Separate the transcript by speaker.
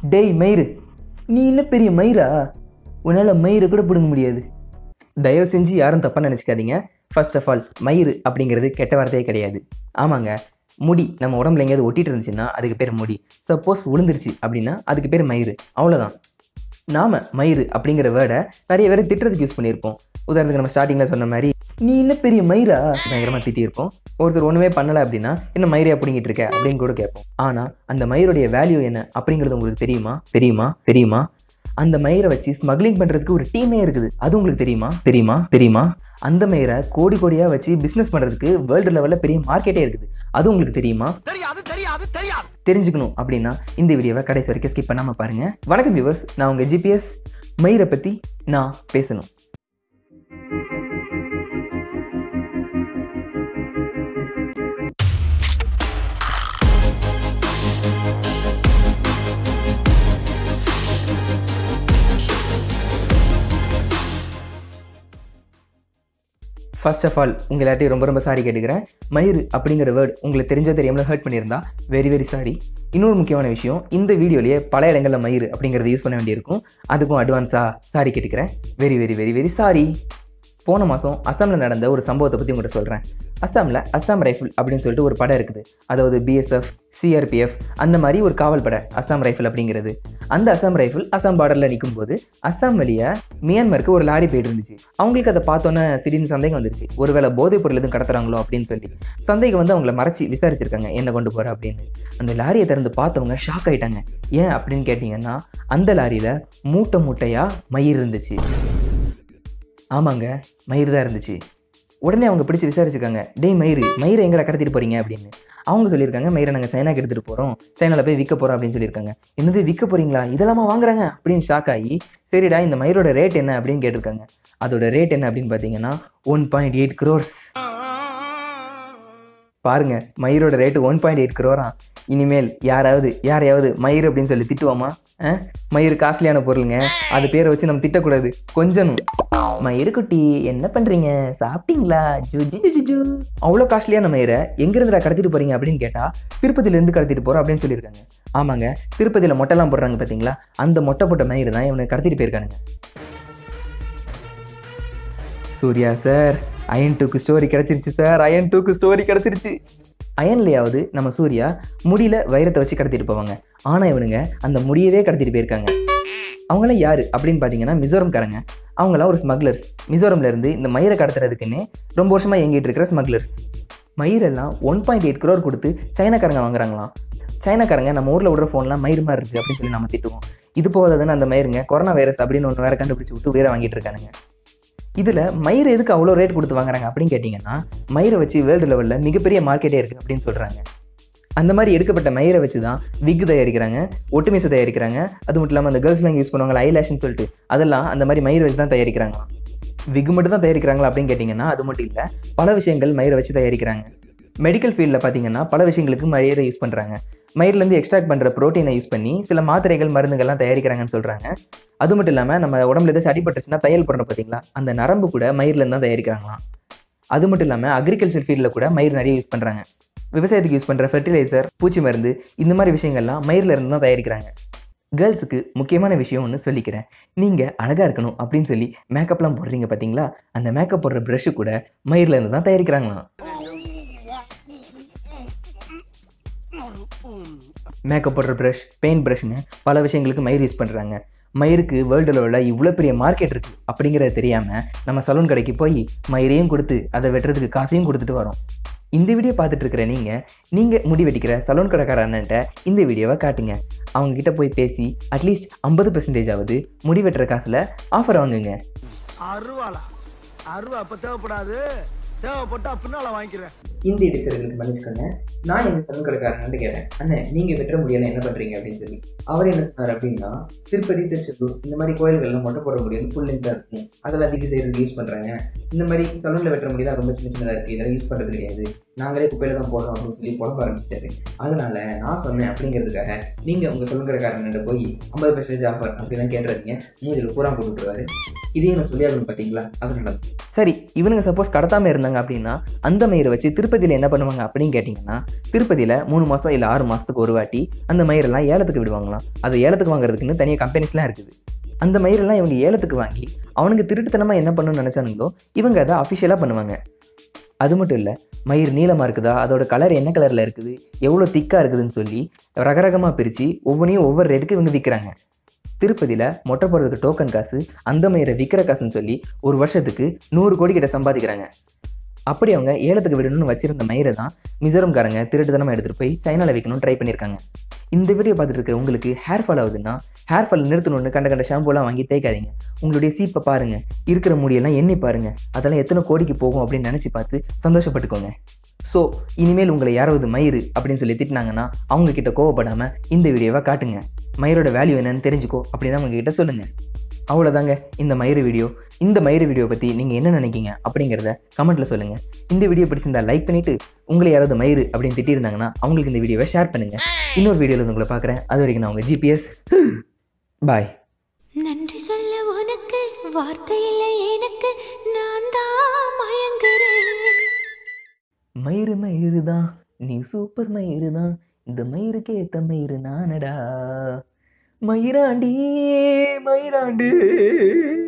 Speaker 1: டேய் மயிறு நீ என்ன பெரிய மயிரா உன்னால் மயிரை கூட பிடுங்க முடியாது தயவு செஞ்சு யாரும் தப்பாக நினச்சிக்காதீங்க ஃபர்ஸ்ட் ஆஃப் ஆல் மயிறு அப்படிங்கிறது கெட்ட வார்த்தையே கிடையாது ஆமாங்க முடி நம்ம உடம்புல எங்கேயாவது ஒட்டிட்டு இருந்துச்சுன்னா அதுக்கு பேர் முடி சப்போஸ் விழுந்துருச்சு அப்படின்னா அதுக்கு பேர் மயிறு அவ்வளோதான் நாம மயிறு அப்படிங்கிற வேர்டை நிறைய பேர் திட்டுறதுக்கு யூஸ் பண்ணியிருப்போம் உதாரணத்துக்கு நம்ம ஸ்டார்டிங்கில் சொன்ன மாதிரி நீ என்ன பெரிய மயிரா பயங்கரமாக திட்டியிருப்போம் ஒருத்தர் ஒன்றுமே பண்ணலை அப்படின்னா என்ன மயிரே அப்படிங்கிட்டு இருக்க அப்படின்னு கூட கேட்போம் ஆனால் அந்த மயிருடைய வேல்யூ என்ன அப்படிங்கிறது உங்களுக்கு தெரியுமா தெரியுமா தெரியுமா அந்த மயிரை வச்சு ஸ்மக்லிங் பண்ணுறதுக்கு ஒரு டீமே இருக்குது அது உங்களுக்கு தெரியுமா தெரியுமா தெரியுமா அந்த மயிரை கோடி கோடியாக வச்சு பிஸ்னஸ் பண்ணுறதுக்கு வேர்ல்டு லெவலில் பெரிய மார்க்கெட்டே இருக்குது அது உங்களுக்கு தெரியுமா
Speaker 2: தெரியாது தெரியாது தெரியாது
Speaker 1: தெரிஞ்சுக்கணும் அப்படின்னா இந்த வீடியோவை கடைசி வரைக்கும் ஸ்கிப் பண்ணாமல் பாருங்கள் வணக்கம் வியூவர்ஸ் நான் உங்கள் ஜிபிஎஸ் மயிரை பற்றி நான் பேசணும் ஃபர்ஸ்ட் ஆஃப் ஆல் உங்கள் எல்லாத்தையும் ரொம்ப ரொம்ப சாரி கேட்டுக்கிறேன் மயிறு அப்படிங்கிற வேர்ட் உங்களுக்கு தெரிஞ்சோ தெரியாமல் ஹர்ட் பண்ணியிருந்தா வெரி வெரி சாரி இன்னொரு முக்கியமான விஷயம் இந்த வீடியோலேயே பல இடங்களில் மயிறு அப்படிங்கிறத யூஸ் பண்ண வேண்டியிருக்கும் அதுக்கும் அட்வான்ஸாக சாரி கேட்டுக்கிறேன் very very very very sorry போன மாதம் அஸ்ஸாமில் நடந்த ஒரு சம்பவத்தை பற்றி உங்கள்கிட்ட சொல்கிறேன் அஸ்ஸாமில் அஸ்ஸாம் ரைஃபிள் அப்படின்னு சொல்லிட்டு ஒரு படம் இருக்குது அதாவது பிஎஸ்எஃப் சிஆர்பிஎஃப் அந்த மாதிரி ஒரு காவல் படை அஸ்ஸாம் ரைஃபிள் அப்படிங்கிறது அந்த அஸ்ஸாம் ரைஃபிள் அஸ்ஸாம் பார்டரில் நிற்கும் போது அஸ்ஸாம் வழியா மியான்மருக்கு ஒரு லாரி போயிட்டு இருந்துச்சு அவங்களுக்கு அதை பார்த்தோன்னே திடீர்னு சந்தேகம் வந்துருச்சு ஒருவேளை போதைப் பொருள் எதுவும் கடத்துறாங்களோ அப்படின்னு சொல்லி சந்தேகம் வந்து அவங்கள மறைச்சி விசாரிச்சிருக்காங்க என்ன கொண்டு போகிற அப்படின்னு அந்த லாரியை திறந்து பார்த்தவங்க ஷாக் ஆயிட்டாங்க ஏன் அப்படின்னு கேட்டிங்கன்னா அந்த லாரியில் மூட்டை மூட்டையாக மயிர் இருந்துச்சு ஆமாங்க மயிர் தான் இருந்துச்சு உடனே அவங்க பிடிச்சி விசாரிச்சிருக்காங்க டேய் மயிறு மயிரை எங்கடா கடத்திட்டு போறீங்க அப்படின்னு அவங்க சொல்லியிருக்காங்க மயிரை நாங்கள் சைனாக்கு எடுத்துகிட்டு போகிறோம் சைனாவில் போய் விற்க போகிறோம் அப்படின்னு சொல்லியிருக்காங்க என்னது விற்க போகிறீங்களா இதெல்லாமா வாங்குறாங்க அப்படின்னு ஷாக் ஆகி சரிடா இந்த மயிரோட ரேட் என்ன அப்படின்னு கேட்டிருக்காங்க அதோட ரேட் என்ன அப்படின்னு பார்த்தீங்கன்னா ஒன் பாயிண்ட் எயிட் க்ரோர்ஸ் பாருங்க மயிரோட ரேட்டு ஒன் பாயிண்ட் எயிட் க்ரோரா இனிமேல் யாராவது யாரையாவது மயிர் அப்படின்னு சொல்லி திட்டுவோமா ஆ? மயிர் காஸ்ட்லியான பொருளுங்க அது பேரை வச்சு நம்ம திட்டக்கூடாது கொஞ்சணும் மயிறு குட்டி என்ன பண்றீங்க சாப்பிட்டீங்களா ஜு ஜு ஜு, ஜு ஜு அவ்வளோ காஸ்ட்லியான மயிரை எங்கிருந்துடா கடத்திட்டு போறீங்க அப்படின்னு கேட்டா திருப்பதியில இருந்து கடத்திட்டு போறோம் அப்படின்னு சொல்லியிருக்காங்க ஆமாங்க திருப்பதியில மொட்டைலாம் போடுறாங்க பாத்தீங்களா அந்த மொட்டை போட்ட மயிறு தான் இவனை கடத்திட்டு போயிருக்கானுங்க சூர்யா சார் அயன் டூக்கு ஸ்டோரி கிடச்சிருச்சு சார் அயன் டூக்கு ஸ்டோரி கிடச்சிருச்சு அயன்லையாவது நம்ம சூர்யா முடியல வைரத்தை வச்சு கடத்திட்டு போவாங்க ஆனால் இவனுங்க அந்த முடியவே கடத்திட்டு போயிருக்காங்க அவங்களாம் யார் அப்படின்னு பார்த்தீங்கன்னா மிசோரம்காரங்க அவங்களாம் ஒரு ஸ்மக்லர்ஸ் மிசோரம்ல இருந்து இந்த மயிரை கடத்துறதுக்குன்னே ரொம்ப வருஷமாக இயங்கிட்டு இருக்கிற ஸ்மக்லர்ஸ் மயிரெல்லாம் ஒன் பாயிண்ட் எயிட் க்ரோர் கொடுத்து சைனாக்காரங்க வாங்குறாங்களாம் சைனாக்காரங்க நம்ம ஊரில் விடுற ஃபோன்லாம் மயிர் மாதிரி இருக்குது அப்படின்னு சொல்லி நம்ம திட்டுவோம் இது போதாதுன்னு அந்த மயிருங்க கொரோனா வைரஸ் அப்படின்னு ஒன்று வேற கண்டுபிடிச்சி விட்டு உயிரை வாங்கிட்டு இருக்கானுங்க இதில் மயிர் எதுக்கு அவ்வளோ ரேட் கொடுத்து வாங்குறாங்க அப்படின்னு கேட்டிங்கன்னா மயிரை வச்சு வேர்ல்டு லெவலில் மிகப்பெரிய மார்க்கெட்டே இருக்குது அப்படின்னு சொல்கிறாங்க அந்த மாதிரி எடுக்கப்பட்ட மயிரை வச்சு தான் விக் தயாரிக்கிறாங்க ஒட்டுமீசை தயாரிக்கிறாங்க அது மட்டும் இல்லாமல் அந்த கேர்ள்ஸ்லாம் யூஸ் பண்ணுவாங்க ஐலாஷ்னு சொல்லிட்டு அதெல்லாம் அந்த மாதிரி மயிரை வச்சு தான் தயாரிக்கிறாங்களாம் விக் மட்டும் தான் தயாரிக்கிறாங்களா அப்படின்னு கேட்டிங்கன்னா அது மட்டும் இல்லை பல விஷயங்கள் மயிரை வச்சு தயாரிக்கிறாங்க மெடிக்கல் ஃபீல்டில் பார்த்தீங்கன்னா பல விஷயங்களுக்கு மயிரை யூஸ் பண்ணுறாங்க மயிர்லேருந்து எக்ஸ்ட்ராக்ட் பண்ணுற ப்ரோட்டீனை யூஸ் பண்ணி சில மாத்திரைகள் மருந்துகள்லாம் தயாரிக்கிறாங்கன்னு சொல்கிறாங்க அது மட்டும் இல்லாமல் நம்ம உடம்புல ஏதாச்சும் அடிபட்டுச்சுன்னா தையல் பண்ணுறோம் பார்த்தீங்களா அந்த நரம்பு கூட மயிர்லேருந்து தான் தயாரிக்கிறாங்களாம் அது மட்டும் இல்லாமல் அக்ரிகல்ச்சர் ஃபீல்டில் கூட மயிர் நிறைய யூஸ் பண்ணுறாங்க விவசாயத்துக்கு யூஸ் பண்ணுற ஃபெர்டிலைசர் பூச்சி மருந்து இந்த மாதிரி விஷயங்கள்லாம் மயிரில் இருந்து தான் தயாரிக்கிறாங்க கேர்ள்ஸுக்கு முக்கியமான விஷயம் ஒன்று சொல்லிக்கிறேன் நீங்கள் அழகாக இருக்கணும் அப்படின்னு சொல்லி மேக்கப்லாம் போடுறீங்க பார்த்தீங்களா அந்த மேக்கப் போடுற ப்ரஷ்ஷு கூட மயிரில் இருந்து தான் தயாரிக்கிறாங்களாம் மேக்கப் போடுற ப்ரஷ் பெயிண்ட் ப்ரஷ்னு பல விஷயங்களுக்கு மயிர் யூஸ் பண்ணுறாங்க மயிருக்கு வேர்ல்டு லெவலில் இவ்வளோ பெரிய மார்க்கெட் இருக்குது அப்படிங்கிறது தெரியாமல் நம்ம சலூன் கடைக்கு போய் மயிரையும் கொடுத்து அதை வெட்டுறதுக்கு காசையும் கொடுத்துட்டு வரோம் இந்த வீடியோ பார்த்துட்டு இருக்கிற நீங்கள் நீங்கள் முடி வெட்டிக்கிற சலூன் கடைக்கார அண்ணன்ட்ட இந்த வீடியோவை காட்டுங்க அவங்க கிட்ட போய் பேசி அட்லீஸ்ட் ஐம்பது பெர்சன்டேஜ் ஆகுது முடி வெட்டுற காசில் ஆஃபர் வாங்குங்க
Speaker 2: அருவாளா அருவா அப்ப தேவைப்படாது தேவைப்பட்டா பின்னால வாங்கிக்கிறேன்
Speaker 1: இந்த இடைச்சல்களுக்கு மன்னிச்சுக்கோங்க நான் எங்கள் சலூன் கடைக்காரன்ட்டு கேட்டேன் அண்ணன் நீங்கள் வெட்டுற முடியல என்ன பண்ணுறீங்க அப்படின்னு சொல்லி அவர் என்ன சொன்னார் அப்படின்னா திருப்பதி திருச்செந்தூர் இந்த மாதிரி கோயில்கள்லாம் மொட்டை போட முடியும் ஃபுல் லென்த்தாக இருக்கும் அதெல்லாம் வீட்டு செய்யறதுக்கு யூஸ் பண்ணுறாங்க இந்த மாதிரி சலூனில் வெட்டுற முடியல ரொம்ப சின்ன சின்னதாக இருக்குது இதெல்லாம் யூஸ் பண்ணுறது கிடையாது நாங்களே குப்பையில தான் போடுறோம் அப்படின்னு சொல்லி புலம்ப ஆரம்பிச்சிட்டாரு அதனால நான் சொன்னேன் அப்படிங்கிறதுக்காக நீங்கள் உங்கள் சலூன் கடைக்காரன்கிட்ட போய் ஐம்பது பர்சன்டேஜ் ஆஃபர் அப்படிலாம் கேட்டுறீங்க மூஞ்சில் பூரா போட்டு விட்டுருவாரு இதே நான் சொல்லியாகணும் பார்த்தீங்களா அதனால சரி இவனுங்க சப்போஸ் கடத்தாமல் இருந்தாங்க அப்படின்னா அந்த மயிரை வச்சு திருப்பதியில் என்ன பண்ணுவாங்க அப்படின்னு கேட்டிங்கன்னா திருப்பதியில் மூணு மாதம் இல்லை ஆறு மாதத்துக்கு ஒரு வாட்டி அந்த மயிரெல்லாம் ஏலத்துக்கு விடுவாங்களாம் அதை ஏலத்துக்கு வாங்குறதுக்குன்னு தனியாக கம்பெனிஸ்லாம் இருக்குது அந்த மயிரெல்லாம் இவங்க ஏலத்துக்கு வாங்கி அவனுக்கு திருட்டுத்தனமாக என்ன பண்ணணும்னு நினச்சானுங்களோ இவங்க அதை அஃபிஷியலாக பண்ணுவாங்க அது மட்டும் இல்லை மயிர் நீளமாக இருக்குதா அதோட கலர் என்ன கலரில் இருக்குது எவ்வளோ திக்காக இருக்குதுன்னு சொல்லி ரகரகமாக பிரித்து ஒவ்வொன்றையும் ஒவ்வொரு ரேட்டுக்கு இவங்க விற்கிறாங்க திருப்பதியில் மொட்டை போடுறதுக்கு டோக்கன் காசு அந்த மயிரை விற்கிற காசுன்னு சொல்லி ஒரு வருஷத்துக்கு நூறு கோடி கிட்ட சம்பாதிக்கிறாங்க அப்படி அவங்க ஏலத்துக்கு விடணும்னு வச்சிருந்த மயிரை தான் மிசோரம்காரங்க திருட்டுத்தனமாக எடுத்துகிட்டு போய் சைனாவில் வைக்கணும்னு ட்ரை பண்ணியிருக்காங்க இந்த வீடியோ பார்த்துட்டு இருக்க உங்களுக்கு ஹேர் ஃபால் ஆகுதுன்னா ஹேர் ஃபால் நிறுத்தணும்னு கண்ட கண்ட ஷாம்புலாம் வாங்கி தேய்க்காதீங்க உங்களுடைய சீப்பை பாருங்க இருக்கிற முடியெல்லாம் எண்ணி பாருங்க அதெல்லாம் எத்தனை கோடிக்கு போகும் அப்படின்னு நினச்சி பார்த்து சந்தோஷப்பட்டுக்கோங்க ஸோ இனிமேல் உங்களை யாராவது மயிறு அப்படின்னு சொல்லி திட்டினாங்கன்னா அவங்க கிட்ட கோவப்படாமல் இந்த வீடியோவை காட்டுங்க மயிரோட வேல்யூ என்னன்னு தெரிஞ்சுக்கோ அப்படின்னு அவங்க கிட்ட சொல்லுங்கள் அவ்வளோதாங்க இந்த மயிறு வீடியோ இந்த மயிறு வீடியோ பற்றி நீங்கள் என்ன நினைக்கிங்க அப்படிங்கிறத கமெண்ட்டில் சொல்லுங்கள் இந்த வீடியோ பிடிச்சிருந்தா லைக் பண்ணிவிட்டு உங்களை யாராவது மயிறு அப்படின்னு திட்டியிருந்தாங்கன்னா அவங்களுக்கு இந்த வீடியோவை ஷேர் பண்ணுங்கள் இன்னொரு வீடியோவில் உங்களை பார்க்குறேன் அது வரைக்கும் நான் உங்கள் ஜிபிஎஸ் பாய்
Speaker 3: நன்றி சொல்ல உனக்கு வார்த்தை இல்லை எனக்கு நான் தான் மயங்குறேன்
Speaker 1: மயிறு மயிறு தான் நீ சூப்பர் மயிறு தான் இந்த மயிருக்கு ஏத்த மயிறு நானடா மயிராண்டி மயிராண்டு